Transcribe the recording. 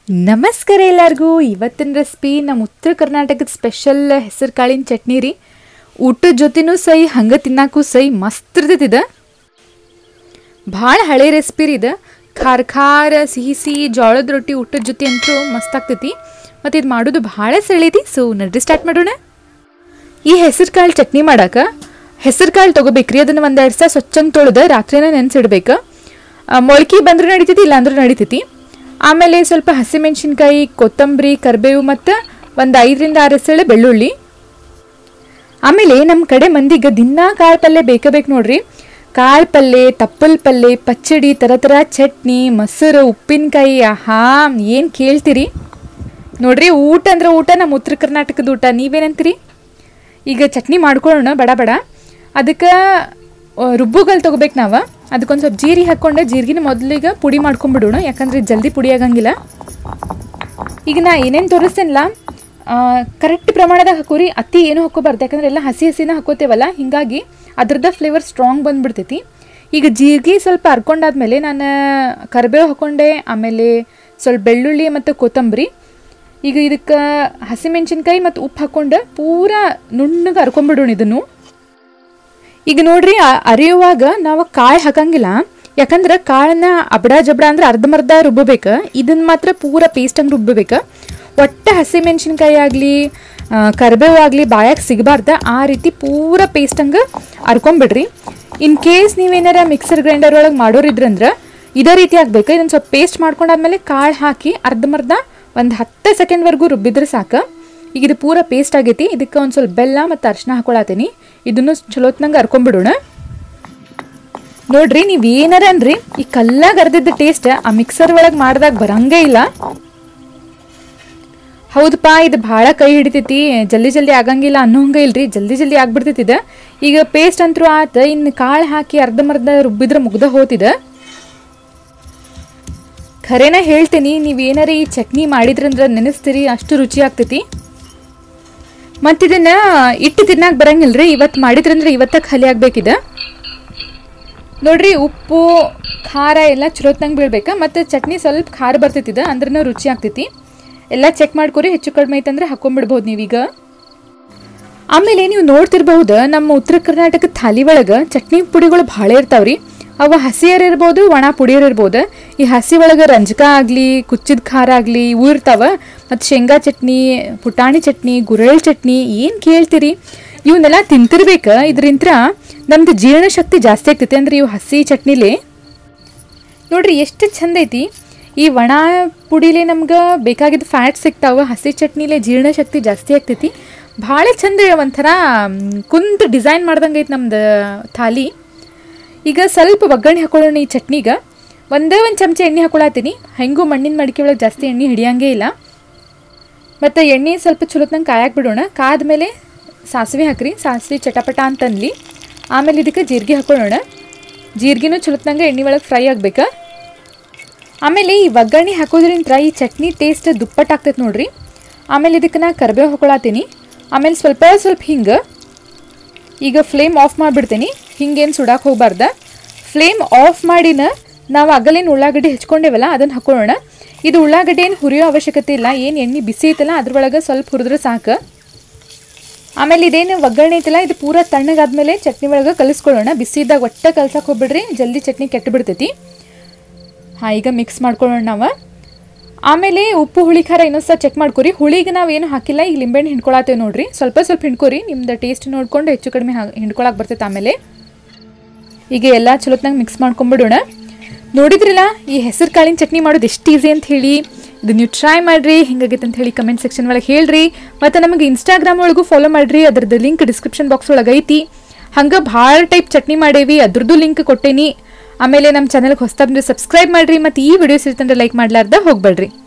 ನಮಸ್ಕಾರ ಎಲ್ಲರಿಗೂ ಇವತ್ತಿನ ರೆಸಿಪಿ ನಮ್ಮ ಉತ್ತರ ಕರ್ನಾಟಕದ ಸ್ಪೆಷಲ್ ಹೆಸರು ಕಾಳಿನ ಚಟ್ನಿ ರೀ ಊಟದ ಜೊತೆನೂ ಸೈ ಹಂಗೆ ತಿನ್ನಾಕು ಸೈ ಮಸ್ತ್ ಇರ್ತೈತಿದ ಭಾಳ ಹಳೆ ರೆಸಿಪಿ ರೀ ಇದು ಖಾರ ಖಾರ ಸಿಹಿ ಸಿಹಿ ಜೋಳದ ರೊಟ್ಟಿ ಊಟದ ಜೊತೆ ಅಂತೂ ಮಸ್ತ್ ಆಗ್ತೈತಿ ಮತ್ತು ಇದು ಮಾಡೋದು ಭಾಳ ಸೆಳೈತಿ ಸೊ ನಡ್ರಿ ಸ್ಟಾರ್ಟ್ ಮಾಡೋಣ ಈ ಹೆಸರು ಕಾಳು ಚಟ್ನಿ ಮಾಡಕ್ಕೆ ಹೆಸರು ಕಾಳು ತೊಗೋಬೇಕ್ರಿ ಅದನ್ನು ಒಂದೆರಡು ಸಲ ಸ್ವಚ್ಛಂಗೆ ತೊಳೆದು ರಾತ್ರಿನ ನೆನೆಸಿಡ್ಬೇಕು ಮೊಳಕೆ ಬಂದರೂ ನಡಿತೈತಿ ಇಲ್ಲಾಂದ್ರೂ ನಡಿತೈತಿ ಆಮೇಲೆ ಸ್ವಲ್ಪ ಹಸಿಮೆಣಸಿನ್ಕಾಯಿ ಕೊತ್ತಂಬರಿ ಕರಿಬೇವು ಮತ್ತು ಒಂದು ಐದರಿಂದ ಆರು ಎಸಳೆ ಬೆಳ್ಳುಳ್ಳಿ ಆಮೇಲೆ ನಮ್ಮ ಕಡೆ ಮಂದಿಗೆ ದಿನಾ ಕಾಳು ಪಲ್ಯ ಬೇಕೇ ಬೇಕು ನೋಡ್ರಿ ಕಾಳು ಪಲ್ಯ ತಪ್ಪಲ್ ಪಲ್ಯ ಪಚ್ಚಡಿ ಥರ ಥರ ಚಟ್ನಿ ಮೊಸರು ಉಪ್ಪಿನಕಾಯಿ ಆಹಾ ಏನು ಕೇಳ್ತೀರಿ ನೋಡ್ರಿ ಊಟ ಅಂದ್ರೆ ಊಟ ನಮ್ಮ ಉತ್ತರ ಕರ್ನಾಟಕದ ಊಟ ನೀವೇನಂತೀರಿ ಈಗ ಚಟ್ನಿ ಮಾಡ್ಕೊಳ್ಳೋಣ ಬಡ ಬಡ ಅದಕ್ಕೆ ರುಬ್ಬುಗಲ್ ತೊಗೋಬೇಕು ನಾವು ಅದಕ್ಕೊಂದು ಸ್ವಲ್ಪ ಜೀರಿಗೆ ಹಾಕ್ಕೊಂಡು ಜೀರಿಗೆನ ಮೊದಲಿಗೆ ಪುಡಿ ಮಾಡ್ಕೊಂಡ್ಬಿಡೋಣ ಯಾಕಂದ್ರೆ ಇದು ಜಲ್ದಿ ಪುಡಿ ಆಗಂಗಿಲ್ಲ ಈಗ ನಾ ಏನೇನು ತೋರಿಸ್ತೇನಲ್ಲ ಕರೆಕ್ಟ್ ಪ್ರಮಾಣದಾಗ ಹಾಕೋರಿ ಅತಿ ಏನು ಹಾಕೋಬಾರ್ದು ಯಾಕಂದ್ರೆ ಎಲ್ಲ ಹಸಿ ಹಸಿನ ಹಾಕೋತೇವಲ್ಲ ಹಿಂಗಾಗಿ ಅದ್ರದ್ದು ಫ್ಲೇವರ್ ಸ್ಟ್ರಾಂಗ್ ಬಂದ್ಬಿಡ್ತೈತಿ ಈಗ ಜೀರಿಗೆ ಸ್ವಲ್ಪ ಹರ್ಕೊಂಡಾದ್ಮೇಲೆ ನಾನು ಕರಿಬೇವು ಹಾಕೊಂಡೆ ಆಮೇಲೆ ಸ್ವಲ್ಪ ಬೆಳ್ಳುಳ್ಳಿ ಮತ್ತು ಕೊತ್ತಂಬರಿ ಈಗ ಇದಕ್ಕೆ ಹಸಿಮೆಣಸಿನ್ಕಾಯಿ ಮತ್ತು ಉಪ್ಪು ಹಾಕ್ಕೊಂಡು ಪೂರಾ ನುಣ್ಣಗೆ ಹರ್ಕೊಂಡ್ಬಿಡೋಣ ಇದನ್ನು ಈಗ ನೋಡ್ರಿ ಆ ಅರಿಯುವಾಗ ನಾವು ಕಾಳು ಹಾಕಂಗಿಲ್ಲ ಯಾಕಂದ್ರೆ ಕಾಳನ್ನ ಅಬಡ ಜಬಡ ಅಂದ್ರೆ ಅರ್ಧಮರ್ಧ ರುಬ್ಬಬೇಕು ಇದನ್ನ ಮಾತ್ರ ಪೂರ ಪೇಸ್ಟ್ ಹಂಗೆ ರುಬ್ಬಬೇಕು ಒಟ್ಟ ಹಸಿಮೆಣಸಿನ್ಕಾಯಿ ಆಗಲಿ ಕರಿಬೇವು ಆಗಲಿ ಬಾಯಾಗ ಸಿಗಬಾರ್ದ ಆ ರೀತಿ ಪೂರ ಪೇಸ್ಟ್ ಹಂಗೆ ಹರ್ಕೊಂಬಿಡ್ರಿ ಇನ್ ಕೇಸ್ ನೀವೇನಾರ ಮಿಕ್ಸರ್ ಗ್ರೈಂಡರ್ ಒಳಗೆ ಮಾಡೋರಿದ್ರಂದ್ರೆ ಇದೇ ರೀತಿ ಆಗ್ಬೇಕು ಇದನ್ನು ಸ್ವಲ್ಪ ಪೇಸ್ಟ್ ಮಾಡ್ಕೊಂಡಾದ್ಮೇಲೆ ಕಾಳು ಹಾಕಿ ಅರ್ಧಮರ್ಧ ಒಂದು ಹತ್ತು ಸೆಕೆಂಡ್ವರೆಗೂ ರುಬ್ಬಿದ್ರೆ ಸಾಕು ಈಗ ಇದು ಪೂರ ಪೇಸ್ಟ್ ಆಗೈತಿ ಇದಕ್ಕೆ ಒಂದು ಸ್ವಲ್ಪ ಬೆಲ್ಲ ಮತ್ತು ಅರ್ಶಿನ ಹಾಕೊಳತ್ತೀನಿ ಇದನ್ನು ಚಲೋತ್ನಂಗೆ ಹರ್ಕೊಂಬಿಡೋಣ ನೋಡ್ರಿ ನೀವು ಏನಾರ ಅನ್ರಿ ಈ ಕಲ್ಲಾಗ ಅರ್ದಿದ್ದ ಟೇಸ್ಟ್ ಆ ಮಿಕ್ಸರ್ ಒಳಗೆ ಮಾಡ್ದಾಗ ಬರಂಗೇ ಇಲ್ಲ ಹೌದಪ್ಪ ಇದು ಭಾಳ ಕೈ ಹಿಡಿತೈತಿ ಜಲ್ದಿ ಜಲ್ದಿ ಆಗಂಗಿಲ್ಲ ಅನ್ನೋ ಹಂಗೆ ಇಲ್ರಿ ಜಲ್ದಿ ಜಲ್ದಿ ಆಗ್ಬಿಡ್ತೈತಿ ಇದು ಈಗ ಪೇಸ್ಟ್ ಅಂತರೂ ಆತ ಇನ್ನು ಕಾಳು ಹಾಕಿ ಅರ್ಧಮರ್ಧ ರುಬ್ಬಿದ್ರೆ ಮುಗ್ದ ಹೋತಿದ ಖರೇನ ಹೇಳ್ತೀನಿ ನೀವು ಏನಾರ ಈ ಚಟ್ನಿ ಮಾಡಿದ್ರಂದ್ರೆ ನೆನೆಸ್ತೀರಿ ಅಷ್ಟು ರುಚಿ ಆಗ್ತೈತಿ ಮತ್ತು ಇದನ್ನ ಇಟ್ಟು ತಿನ್ನಕ್ಕೆ ಬರಂಗಿಲ್ರಿ ಇವತ್ತು ಮಾಡಿದ್ರಂದ್ರೆ ಇವತ್ತ ಖಾಲಿ ಆಗ್ಬೇಕಿದೆ ನೋಡ್ರಿ ಉಪ್ಪು ಖಾರ ಎಲ್ಲ ಚಲೋತ್ನಂಗೆ ಬೀಳ್ಬೇಕು ಮತ್ತು ಚಟ್ನಿ ಸ್ವಲ್ಪ ಖಾರ ಬರ್ತೈತಿದ ಅಂದ್ರೆ ರುಚಿ ಆಗ್ತೈತಿ ಎಲ್ಲ ಚೆಕ್ ಮಾಡ್ಕೊರಿ ಹೆಚ್ಚು ಕಡಿಮೆ ಐತಂದ್ರೆ ಹಾಕೊಂಡ್ಬಿಡ್ಬೋದು ನೀವೀಗ ಆಮೇಲೆ ನೀವು ನೋಡ್ತಿರ್ಬಹುದು ನಮ್ಮ ಉತ್ತರ ಕರ್ನಾಟಕದ ಥಾಲಿ ಒಳಗೆ ಚಟ್ನಿ ಪುಡಿಗಳು ಭಾಳ ಇರ್ತಾವ್ರಿ ಅವು ಹಸಿಯರ್ ಇರ್ಬೋದು ಒಣ ಪುಡಿಯರ್ ಇರ್ಬೋದು ಈ ಹಸಿ ಒಳಗೆ ರಂಜಕ ಆಗಲಿ ಕುಚ್ಚಿದ ಖಾರ ಆಗಲಿ ಇವು ಇರ್ತಾವ ಮತ್ತು ಶೇಂಗಾ ಚಟ್ನಿ ಪುಟಾಣಿ ಚಟ್ನಿ ಗುರೆಳ್ ಚಟ್ನಿ ಏನು ಕೇಳ್ತೀರಿ ಇವನ್ನೆಲ್ಲ ತಿಂತಿರ್ಬೇಕು ಇದರಿಂದ ನಮ್ದು ಜೀರ್ಣಶಕ್ತಿ ಜಾಸ್ತಿ ಆಗ್ತೈತಿ ಅಂದ್ರೆ ಇವು ಹಸಿ ಚಟ್ನಿಲಿ ನೋಡ್ರಿ ಎಷ್ಟು ಚಂದ ಐತಿ ಈ ಒಣ ಪುಡಿಲಿ ನಮ್ಗೆ ಬೇಕಾಗಿದ್ದ ಫ್ಯಾಟ್ ಸಿಗ್ತಾವ ಹಸಿ ಚಟ್ನಿಲೆ ಜೀರ್ಣಶಕ್ತಿ ಜಾಸ್ತಿ ಆಗ್ತೈತಿ ಭಾಳ ಚಂದ ಒಂಥರ ಕುಂತು ಡಿಸೈನ್ ಮಾಡ್ದಂಗೆ ಐತಿ ನಮ್ದು ಥಾಲಿ ಈಗ ಸ್ವಲ್ಪ ಒಗ್ಗರಣೆ ಹಾಕೊಳ್ಳೋಣ ಈ ಚಟ್ನಿಗೆ ಒಂದೇ ಒಂದು ಚಮಚ ಎಣ್ಣೆ ಹಾಕೊಳತ್ತೀನಿ ಹೆಂಗೂ ಮಣ್ಣಿನ ಮಡಿಕೆ ಒಳಗೆ ಜಾಸ್ತಿ ಎಣ್ಣೆ ಹಿಡಿಯಂಗೇ ಇಲ್ಲ ಮತ್ತು ಎಣ್ಣೆ ಸ್ವಲ್ಪ ಚಲೋತ್ನಂಗೆ ಕಾಯಕ್ಕೆ ಬಿಡೋಣ ಕಾದ್ಮೇಲೆ ಸಾಸಿವೆ ಹಾಕ್ರಿ ಸಾಸಿವೆ ಚಟಪಟ ಅಂತನ್ಲಿ ಆಮೇಲೆ ಇದಕ್ಕೆ ಜೀರಿಗೆ ಹಾಕೊಳ್ಳೋಣ ಜೀರಿಗೆನೂ ಚಲೋತ್ನಂಗೆ ಎಣ್ಣೆ ಒಳಗೆ ಫ್ರೈ ಆಗ್ಬೇಕು ಆಮೇಲೆ ಈ ಒಗ್ಗರಣೆ ಹಾಕೋದ್ರಿಂದ ಈ ಚಟ್ನಿ ಟೇಸ್ಟ್ ದುಪ್ಪಟ್ಟಾಗ್ತೈತೆ ನೋಡ್ರಿ ಆಮೇಲೆ ಇದಕ್ಕೆ ನಾ ಕರಿಬೇವು ಹಾಕೊಳತ್ತೀನಿ ಆಮೇಲೆ ಸ್ವಲ್ಪ ಸ್ವಲ್ಪ ಹಿಂಗೆ ಈಗ ಫ್ಲೇಮ್ ಆಫ್ ಮಾಡಿಬಿಡ್ತೀನಿ ಹಿಂಗೇನು ಸುಡಾಕೆ ಹೋಗ್ಬಾರ್ದ ಫ್ಲೇಮ್ ಆಫ್ ಮಾಡಿನ ನಾವು ಅಗಲೇನು ಉಳ್ಳಾಗಡ್ಡಿ ಹೆಚ್ಕೊಂಡೇವಲ್ಲ ಅದನ್ನು ಹಾಕೊಳ್ಳೋಣ ಇದು ಉಳ್ಳಾಗಡ್ಡಿ ಏನು ಹುರಿಯೋ ಅವಶ್ಯಕತೆ ಇಲ್ಲ ಏನು ಎಣ್ಣೆ ಬಿಸಿ ಐತಲ್ಲ ಅದ್ರೊಳಗೆ ಸ್ವಲ್ಪ ಹುರಿದ್ರೆ ಸಾಕು ಆಮೇಲೆ ಇದೇನು ಒಗ್ಗರಣೆ ಐತಲ್ಲ ಇದು ಪೂರ ತಣ್ಣಗಾದ್ಮೇಲೆ ಚಟ್ನಿ ಒಳಗೆ ಕಲಿಸ್ಕೊಳ್ಳೋಣ ಬಿಸಿ ಇದ್ದಾಗ ಒಟ್ಟ ಕಲ್ಸಕ್ಕೆ ಹೋಗ್ಬಿಡ್ರಿ ಜಲ್ದಿ ಚಟ್ನಿ ಕೆಟ್ಟು ಬಿಡ್ತೈತಿ ಹಾಂ ಈಗ ಮಿಕ್ಸ್ ಮಾಡ್ಕೊಳ್ಳೋಣ ನಾವು ಆಮೇಲೆ ಉಪ್ಪು ಹುಳಿ ಖಾರ ಇನ್ನೊಂದು ಸಹ ಚೆಕ್ ಮಾಡ್ಕೊರಿ ಹುಳಿಗೆ ನಾವು ಏನು ಹಾಕಿಲ್ಲ ಈಗ ಲಿಂಬೆಹಣ್ಣು ಹಿಂಡ್ಕೊಳತ್ತೇವೆ ನೋಡ್ರಿ ಸ್ವಲ್ಪ ಸ್ವಲ್ಪ ಹಿಂಡ್ಕೊರಿ ನಿಮ್ದು ಟೇಸ್ಟ್ ನೋಡ್ಕೊಂಡು ಹೆಚ್ಚು ಕಡಿಮೆ ಹಿಂಡ್ಕೊಳಕ್ಕೆ ಬರ್ತೈತೆ ಆಮೇಲೆ ಈಗ ಎಲ್ಲ ಚಲೋತ್ನಾಗ ಮಿಕ್ಸ್ ಮಾಡ್ಕೊಂಬಿಡೋಣ ನೋಡಿದ್ರಲ್ಲ ಈ ಹೆಸರು ಕಾಳಿನ ಚಟ್ನಿ ಮಾಡೋದು ಎಷ್ಟು ಈಸಿ ಅಂತ ಹೇಳಿ ಇದು ನೀವು ಟ್ರೈ ಮಾಡಿರಿ ಹಿಂಗಾಗೈತೆ ಅಂತ ಹೇಳಿ ಕಮೆಂಟ್ ಸೆಕ್ಷನ್ ಒಳಗೆ ಹೇಳ್ರಿ ಮತ್ತು ನಮಗೆ ಇನ್ಸ್ಟಾಗ್ರಾಮ್ ಒಳಗೂ ಫಾಲೋ ಮಾಡಿರಿ ಅದ್ರದ್ದು ಲಿಂಕ್ ಡಿಸ್ಕ್ರಿಪ್ಷನ್ ಬಾಕ್ಸ್ ಒಳಗೆ ಐತಿ ಹಂಗೆ ಭಾಳ ಟೈಪ್ ಚಟ್ನಿ ಮಾಡೇವಿ ಅದ್ರದ್ದು ಲಿಂಕ್ ಕೊಟ್ಟೇನಿ ಆಮೇಲೆ ನಮ್ಮ ಚಾನಲ್ಗೆ ಹೊಸ್ತಾ ಬಂದರೆ ಸಬ್ಸ್ಕ್ರೈಬ್ ಮಾಡಿರಿ ಮತ್ತು ಈ ವಿಡಿಯೋಸ್ ಇರ್ತಂದ್ರೆ ಲೈಕ್ ಮಾಡ್ಲಾರ್ದ ಹೋಗ್ಬೇಡ್ರಿ